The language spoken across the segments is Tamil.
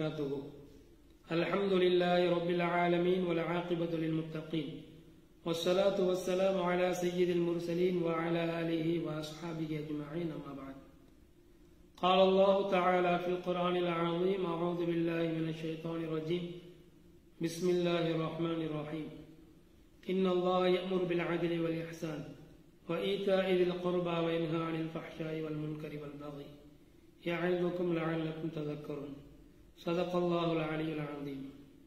وبركاته الحمد لله رب العالمين والعاقبة للمتقين والصلاة والسلام على سيد المرسلين وعلى آله وأصحابه أجمعين أما بعد قال الله تعالى في القرآن العظيم أعوذ بالله من الشيطان الرجيم بسم الله الرحمن الرحيم إن الله يأمر بالعدل والإحسان وإيتاء ذي القربى وينهى عن الفحشاء والمنكر والبغي يعظكم لعلكم تذكرون صدق الله العلي العظيم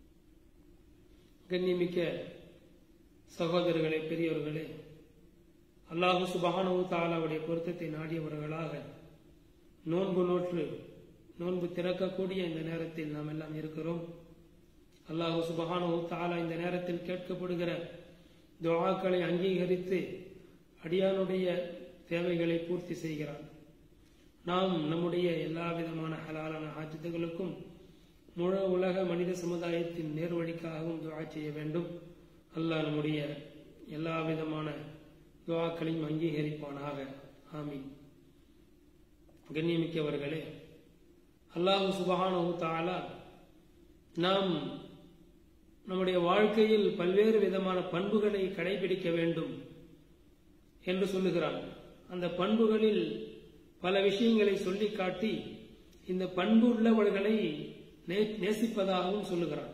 கண்ணியமிக்க சகோதரர்களே பெரியவர்களே அல்லாஹு சுபஹானவு தாலாவுடைய பொருத்தத்தை நாடியவர்களாக நோன்பு நோற்று நோன்பு திறக்கக்கூடிய இந்த நேரத்தில் நாம் எல்லாம் இருக்கிறோம் அல்லாஹு சுபஹானவு தாலா இந்த நேரத்தில் கேட்கப்படுகிற துவாக்களை அங்கீகரித்து அடியானுடைய தேவைகளை பூர்த்தி செய்கிறான் நாம் நம்முடைய எல்லா விதமான ஹலாலான ஆஜத்துகளுக்கும் முழு உலக மனித சமுதாயத்தின் நேர்வழிக்காகவும் துவா செய்ய வேண்டும் அல்லாஹ் நம்முடைய எல்லா விதமான துவாக்களையும் அங்கீகரிப்பானாக ஆமீன் கண்ணியமிக்கவர்களே அல்லாஹு சுபஹானு தாலா நாம் நம்முடைய வாழ்க்கையில் பல்வேறு விதமான பண்புகளை கடைபிடிக்க வேண்டும் என்று சொல்லுகிறான் அந்த பண்புகளில் பல விஷயங்களை சொல்லி காட்டி இந்த பண்பு உள்ளவர்களை நேசிப்பதாகவும் சொல்லுகிறான்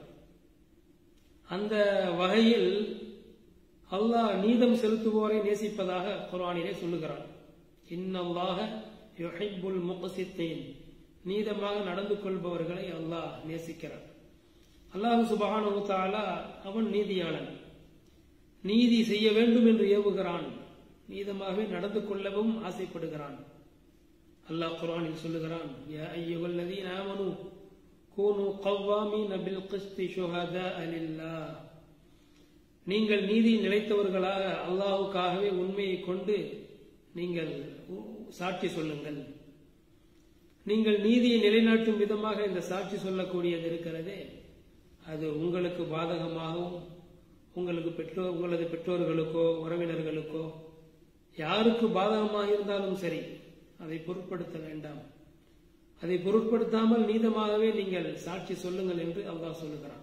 அந்த வகையில் அல்லாஹ் நீதம் செலுத்துவோரை நேசிப்பதாக குரானிலே சொல்லுகிறான் இன்னல்லாக யுஹிப்புல் முகசித்தேன் நீதமாக நடந்து கொள்பவர்களை அல்லாஹ் நேசிக்கிறான் அல்லாஹு சுபஹானு தாலா அவன் நீதியாளன் நீதி செய்ய வேண்டும் என்று ஏவுகிறான் நீதமாகவே நடந்து கொள்ளவும் ஆசைப்படுகிறான் அல்லாஹ் குரானில் சொல்லுகிறான் யா ஐயுகல்லதீன் ஆமனு கூனு கவ்வாமீன பில் கிஸ்தி ஷுஹதாஅ லில்லாஹ் நீங்கள் நீதி நிலைத்தவர்களாக அல்லாஹ்வுக்காகவே உண்மையை கொண்டு நீங்கள் சாட்சி சொல்லுங்கள் நீங்கள் நீதியை நிலைநாட்டும் விதமாக இந்த சாட்சி சொல்லக்கூடியது இருக்கிறதே அது உங்களுக்கு பாதகமாகவும் உங்களுக்கு பெற்றோர் உங்களது பெற்றோர்களுக்கோ உறவினர்களுக்கோ யாருக்கு பாதகமாக இருந்தாலும் சரி அதை பொருட்படுத்த வேண்டாம் அதை பொருட்படுத்தாமல் நீதமாகவே நீங்கள் சாட்சி சொல்லுங்கள் என்று அல்லாஹ் சொல்லுகிறான்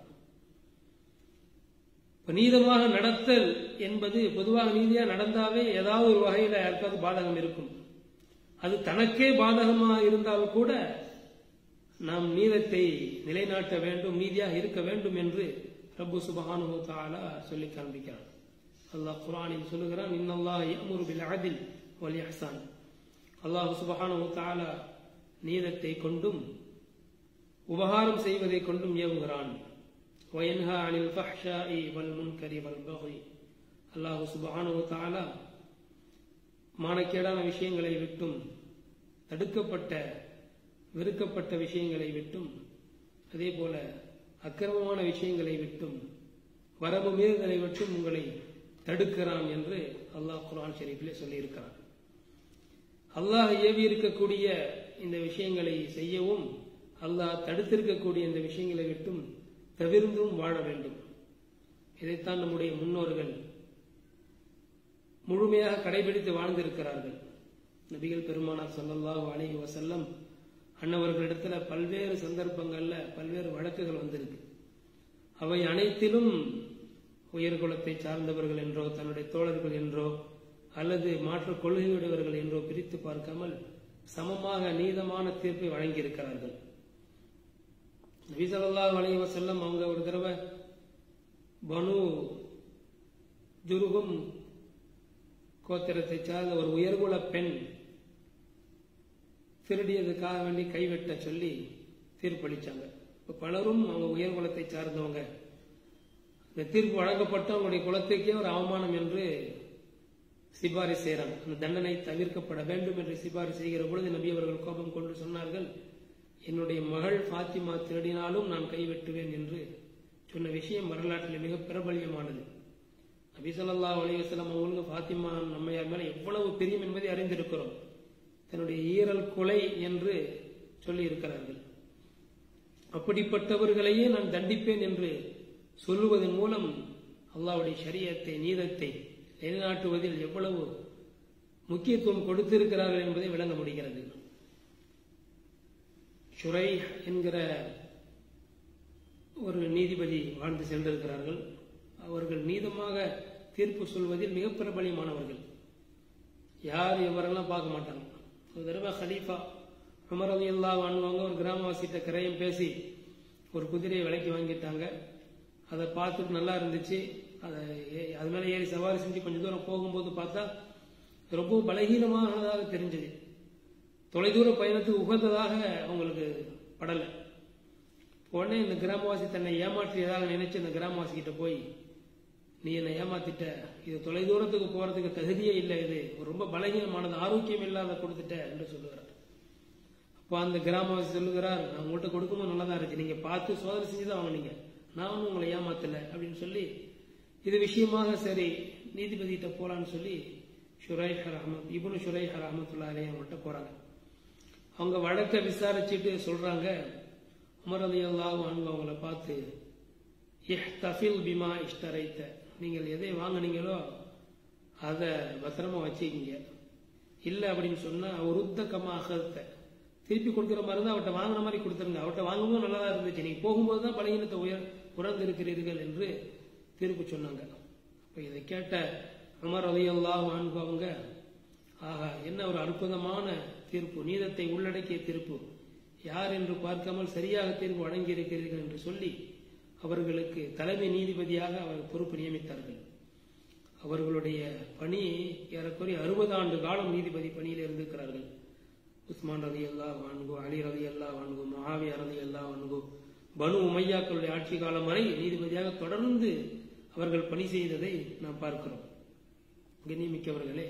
நீதமாக நடத்தல் என்பது பொதுவாக நீதியா நடந்தாவே ஏதாவது ஒரு வகையில யாருக்காவது பாதகம் இருக்கும் அது தனக்கே பாதகமாக இருந்தால் கூட நாம் நீதத்தை நிலைநாட்ட வேண்டும் நீதியாக இருக்க வேண்டும் என்று ரப்பு சுபஹானு தாலா சொல்லி காண்பிக்கிறான் அல்லாஹ் குரானில் சொல்லுகிறான் இன்னல்லாஹ் யமுரு பில் அதில் வல் இஹ்சான் அல்லாஹ் சுபஹானு தாலா நீதத்தை கொண்டும் உபகாரம் செய்வதை கொண்டும் ஏவுகிறான் வயன்ஹா அனில் ஃபஹ்ஷாஇ வல் முன்கரி வல் பகி அல்லாஹ் சுபஹானு தாலா மானக்கேடான விஷயங்களை விட்டும் தடுக்கப்பட்ட வெறுக்கப்பட்ட விஷயங்களை விட்டும் அதே போல அக்கிரமமான விஷயங்களை விட்டும் வரம்பு மீறுதலை விட்டும் உங்களை தடுக்கிறான் என்று அல்லாஹ் குரான் ஷெரீஃபிலே சொல்லியிருக்கிறான் அல்லாஹ் ஏவி இருக்கக்கூடிய இந்த விஷயங்களை செய்யவும் அல்லாஹ் தடுத்திருக்கக்கூடிய இந்த விஷயங்களை விட்டும் தவிர்ந்தும் வாழ வேண்டும் இதைத்தான் நம்முடைய முன்னோர்கள் முழுமையாக கடைபிடித்து வாழ்ந்திருக்கிறார்கள் நபிகள் பெருமானார் சொல்லல்லாஹு அலைஹி வசல்லம் அன்னவர்களிடத்துல பல்வேறு சந்தர்ப்பங்கள்ல பல்வேறு வழக்குகள் வந்திருக்கு அவை அனைத்திலும் உயர்குலத்தை சார்ந்தவர்கள் என்றோ தன்னுடைய தோழர்கள் என்றோ அல்லது மாற்று கொள்கையுடையவர்கள் என்றோ பிரித்து பார்க்காமல் சமமாக நீதமான தீர்ப்பை வழங்கியிருக்கிறார்கள் நபிசல்லா வலைவ செல்லம் அவங்க ஒரு தடவை பனு ஜுருகும் கோத்திரத்தை சார்ந்த ஒரு உயர்குல பெண் திருடியதுக்காக வேண்டி கைவெட்ட சொல்லி தீர்ப்பளிச்சாங்க இப்ப பலரும் அவங்க உயர்குலத்தை சார்ந்தவங்க இந்த தீர்ப்பு வழங்கப்பட்ட அவங்களுடைய குலத்துக்கே ஒரு அவமானம் என்று சிபாரிசு செய்கிறாங்க அந்த தண்டனை தவிர்க்கப்பட வேண்டும் என்று சிபாரிசு செய்கிற பொழுது நபி அவர்கள் கோபம் கொண்டு சொன்னார்கள் என்னுடைய மகள் ஃபாத்திமா திருடினாலும் நான் கைவெட்டுவேன் என்று சொன்ன விஷயம் வரலாற்றில் மிக பிரபல்யமானது நபி சொல்லா அலிவசலம் அவங்களுக்கு ஃபாத்திமா நம்மையார் மேல எவ்வளவு பிரியம் என்பதை அறிந்திருக்கிறோம் தன்னுடைய ஈரல் கொலை என்று சொல்லி இருக்கிறார்கள் அப்படிப்பட்டவர்களையே நான் தண்டிப்பேன் என்று சொல்லுவதன் மூலம் அல்லாவுடைய சரியத்தை நீதத்தை நிலைநாட்டுவதில் எவ்வளவு முக்கியத்துவம் கொடுத்திருக்கிறார்கள் என்பதை விளங்க முடிகிறது ஷுரை என்கிற ஒரு நீதிபதி வாழ்ந்து சென்றிருக்கிறார்கள் அவர்கள் நீதமாக தீர்ப்பு சொல்வதில் மிக பிரபலியமானவர்கள் யார் எவரெல்லாம் பார்க்க மாட்டாங்க ஒரு தடவை ஹலீஃபா உமர் அலி அல்லா வாங்குவாங்க ஒரு கிராமவாசிட்ட கிரயம் பேசி ஒரு குதிரையை விலைக்கு வாங்கிட்டாங்க அதை பார்த்துட்டு நல்லா இருந்துச்சு அதை ஏ- அது மேலே ஏறி சவாரி செஞ்சு கொஞ்சம் தூரம் போகும்போது பார்த்தா ரொம்ப பலகீனமானதாக தெரிஞ்சது தொலைதூர பயணத்துக்கு உகந்ததாக அவங்களுக்கு படலை உடனே இந்த கிராமவாசி தன்னை ஏமாற்றியதாக நினைச்சு இந்த கிராமவாசி கிட்ட போய் நீ என்னை ஏமாத்திட்ட இது தொலைதூரத்துக்கு போறதுக்கு தகுதியே இல்லை இது ஒரு ரொம்ப பலகீனமானது ஆரோக்கியம் இல்லாத கொடுத்துட்ட என்று சொல்லுகிறார் அப்போ அந்த கிராமவாசி சொல்லுகிறார் நான் உங்கள்கிட்ட கொடுக்கும்போது நல்லா தான் இருந்துச்சு நீங்க பார்த்து சோதனை செஞ்சுதான் வாங்குனீங்க நான் ஒன்றும் உங்களை ஏமாத்தல அப்படின்னு சொல்லி இது விஷயமாக சரி நீதிபதிகிட்ட போலான்னு சொல்லி ஷுரைஹ் ரஹமத் இபுனு ஷுரைஹ் ரஹமத்துல்லா அலைய அவங்கள்ட்ட போறாங்க அவங்க வழக்கை விசாரிச்சுட்டு சொல்றாங்க உமர் அலி அல்லாஹ் அவங்கள பார்த்து இஹ்தஃபில் பிமா இஷ்டரைத்த நீங்கள் எதை வாங்குனீங்களோ அதை பத்திரமா வச்சுக்கிங்க இல்லை அப்படின்னு சொன்னா உருத்த கமா அகத்த திருப்பி கொடுக்குற மாதிரி தான் அவட்ட வாங்கின மாதிரி கொடுத்துருங்க அவட்ட வாங்கும்போது நல்லா தான் இருந்துச்சு நீங்க போகும்போது தான் பலகீனத்தை உயர் உணர்ந்து இருக்கிறீர்கள் என்று தீர்ப்பு சொன்னாங்க அப்ப இதை கேட்ட உமர் அலி அல்லாஹ் அவங்க ஆஹா என்ன ஒரு அற்புதமான தீர்ப்பு நீதத்தை உள்ளடக்கிய தீர்ப்பு யார் என்று பார்க்காமல் சரியாக தீர்ப்பு வழங்கி இருக்கிறீர்கள் என்று சொல்லி அவர்களுக்கு தலைமை நீதிபதியாக அவர் பொறுப்பு நியமித்தார்கள் அவர்களுடைய பணி ஏறக்குறைய அறுபது ஆண்டு காலம் நீதிபதி பணியில் இருந்திருக்கிறார்கள் உஸ்மான் ரதி அல்லா வான்கு அலி ரதி அல்லா வான்கு மகாவியா ரதி அல்லா வான்கு பனு உமையாக்களுடைய ஆட்சி காலம் வரை நீதிபதியாக தொடர்ந்து அவர்கள் பணி செய்ததை நாம் பார்க்கிறோம் கண்ணியமிக்கவர்களே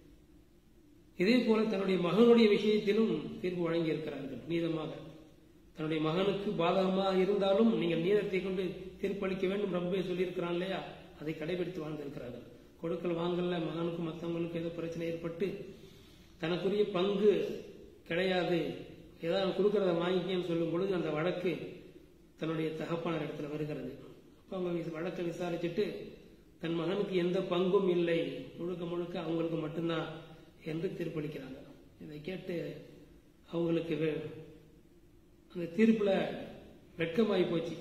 இதே போல தன்னுடைய மகனுடைய விஷயத்திலும் தீர்ப்பு வழங்கி இருக்கிறார்கள் நீதமாக தன்னுடைய மகனுக்கு பாதகமாக இருந்தாலும் நீங்கள் நீதத்தை கொண்டு தீர்ப்பளிக்க வேண்டும் ரப்பே சொல்லியிருக்கிறான் இல்லையா அதை கடைபிடித்து வாழ்ந்திருக்கிறார்கள் கொடுக்கல் வாங்கல மகனுக்கும் மற்றவங்களுக்கும் ஏதோ பிரச்சனை ஏற்பட்டு தனக்குரிய பங்கு கிடையாது ஏதாவது கொடுக்கறத வாங்கிக்கன்னு சொல்லும் பொழுது அந்த வழக்கு தன்னுடைய தகப்பனார் இடத்துல வருகிறது அப்ப அவங்க வி- வழக்கை விசாரிச்சுட்டு தன் மகனுக்கு எந்த பங்கும் இல்லை முழுக்க முழுக்க அவங்களுக்கு மட்டும்தான் என்று தீர்ப்பளிக்கிறாங்க இதை கேட்டு அவங்களுக்கு வே- அந்த தீர்ப்புல வெட்கமாயி போச்சு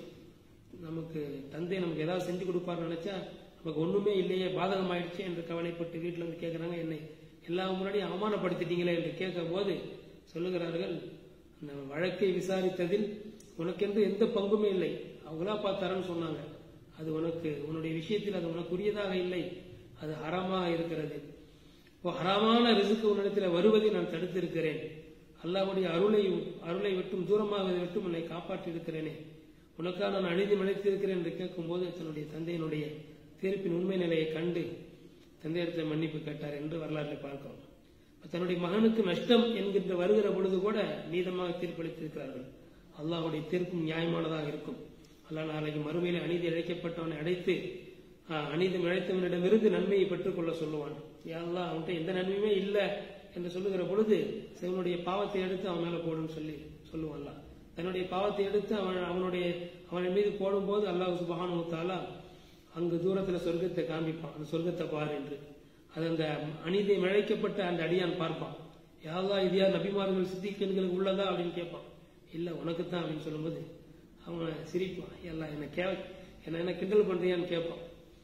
நமக்கு தந்தை நமக்கு ஏதாவது செஞ்சு கொடுப்பாருன்னு நினைச்சா நமக்கு ஒண்ணுமே இல்லையே பாதகம் ஆயிடுச்சு என்று கவலைப்பட்டு வீட்டுல வந்து கேட்கறாங்க என்னை எல்லா முன்னாடியும் அவமானப்படுத்திட்டீங்களே என்று கேட்கும் போது சொல்லுகிறார்கள் அந்த வழக்கை விசாரித்ததில் உனக்கென்று எந்த பங்குமே இல்லை அவங்களா பார்த்தாரன்னு சொன்னாங்க அது உனக்கு உன்னுடைய விஷயத்தில் அது உனக்குரியதாக இல்லை அது ஹராமாக இருக்கிறது இப்போ ஹராமான ரிசுக்கு உன்னிடத்தில் வருவதை நான் தடுத்திருக்கிறேன் அல்லாஹ்வுடைய அருளை அருளை விட்டும் தூரமாவதை விட்டும் உன்னை காப்பாற்றி இருக்கிறேனே உனக்காக நான் அழுதி மன்னித்திருக்கிறேன் என்று கேட்கும்போது தன்னுடைய தந்தையினுடைய தீர்ப்பின் உண்மை நிலையை கண்டு தந்தையிடத்தில் மன்னிப்பு கேட்டார் என்று வரலாற்றில் பார்க்கிறோம் அப்ப தன்னுடைய மகனுக்கு நஷ்டம் என்கின்ற வருகிற பொழுது கூட நீதமாக தீர்ப்பளித்திருக்கிறார்கள் அல்லாஹ்வுடைய தீர்ப்பும் நியாயமானதாக இருக்கும் அல்லாஹ் நாளைக்கு மறுமையில அநீதி இழைக்கப்பட்டவனை அடைத்து ஆஹ், அநீதம் இழைத்தவனிடமிருந்து நன்மையை பெற்றுக்கொள்ள சொல்லுவான் யாரெல்லாம் அவன்கிட்ட எந்த நன்மையுமே இல்லை என்று சொல்லுகிற பொழுது சிவனுடைய பாவத்தை எடுத்து அவன் மேல போடுன்னு சொல்லி சொல்லுவான்ல தன்னுடைய பாவத்தை எடுத்து அவன் அவனுடைய அவன் மீது போடும்போது அல்லாஹ் சுபஹானு தாலா அங்கு தூரத்துல சொர்க்கத்தை காமிப்பான் அந்த சொர்க்கத்தை பார் என்று அது அந்த அநீதி இழைக்கப்பட்ட அந்த அடியான் பார்ப்பான் யாரெல்லாம் இது யார் நபிமார்கள் சித்திகன்களுக்கு உள்ளதா அப்படின்னு கேட்பான் இல்ல உனக்குத்தான் அப்படின்னு சொல்லும்போது அவன் சிரிப்பான் எல்லாம் என்ன கே என்ன என்ன கிண்டல் பண்றியான்னு கேட்பான்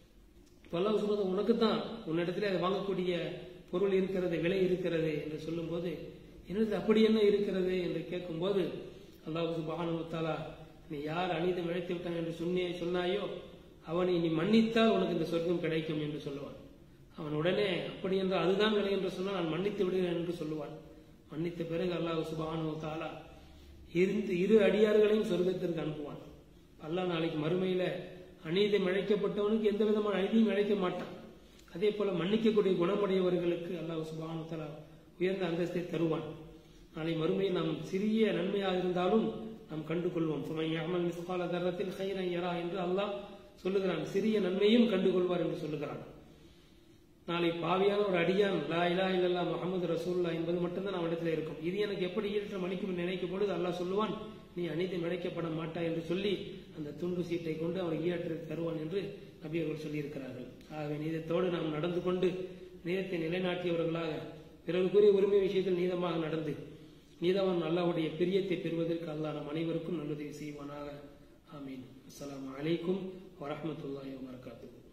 பல்லாஹ் சொல்றது உனக்கு தான் உன்னிடத்துல அதை வாங்கக்கூடிய பொருள் இருக்கிறது விலை இருக்கிறது என்று சொல்லும்போது என்னது அப்படி என்ன இருக்கிறது என்று கேட்கும்போது அல்லாஹ் சுப்ஹானஹு வ தஆலா நீ யார் அநீதம் இழைத்து விட்டான் என்று சொன்னே சொன்னாயோ அவனை நீ மன்னித்தால் உனக்கு இந்த சொர்க்கம் கிடைக்கும் என்று சொல்லுவான் அவன் உடனே அப்படி என்றால் அதுதான் விலை என்று சொன்னால் நான் மன்னித்து விடுகிறேன் என்று சொல்லுவான் மன்னித்த பிறகு அல்லாஹ் சுப்ஹானஹு வ தஆலா இருந்து இரு அடியார்களையும் சொர்க்கத்திற்கு அனுப்புவான் அல்லாஹ் நாளைக்கு மறுமையில அநீதம் இழைக்கப்பட்டவனுக்கு எந்த விதமான அநீதியும் இழைக்க மாட்டான் அதே போல மன்னிக்கக்கூடிய குணமுடையவர்களுக்கு அல்லாஹ் சுபானு தலா உயர்ந்த அந்தஸ்தை தருவான் நாளை மறுமையில் நாம் சிறிய நன்மையாக இருந்தாலும் நாம் கண்டு கொள்வோம் சுமையாமல் மிஸ்கால தரத்தில் ஹைரன் யரா என்று அல்லாஹ் சொல்லுகிறான் சிறிய நன்மையும் கண்டுகொள்வார் என்று சொல்லுகிறான் நாளை பாவியான ஒரு அடியான் லா இலா இல்லல்லா முகமது ரசூல்லா என்பது மட்டும்தான் அவனிடத்தில் இருக்கும் இது எனக்கு எப்படி ஈரற்றம் அளிக்கும் நினைக்கும் பொழுது அல்லாஹ் சொல்லுவான் நீ அநீதம் இழைக்கப்பட மாட்டாய் என்று சொல்லி அந்த துண்டு சீட்டை கொண்டு அவனுக்கு ஈரற்றை தருவான் என்று நபி அவர்கள் சொல்லியிருக்கிறார்கள் ஆகவே நீதத்தோடு நாம் நடந்து கொண்டு நீதத்தை நிலைநாட்டியவர்களாக பிறருக்குரிய உரிமை விஷயத்தில் நீதமாக நடந்து நீதவன் அல்லாஹ்வுடைய பிரியத்தை பெறுவதற்கு அல்லாஹ் நம் அனைவருக்கும் நல்லுதவி செய்வானாக ஆமீன் அஸ்ஸலாமு அலைக்கும் வரஹ்மத்துல்லாஹி வபரகாத்துஹு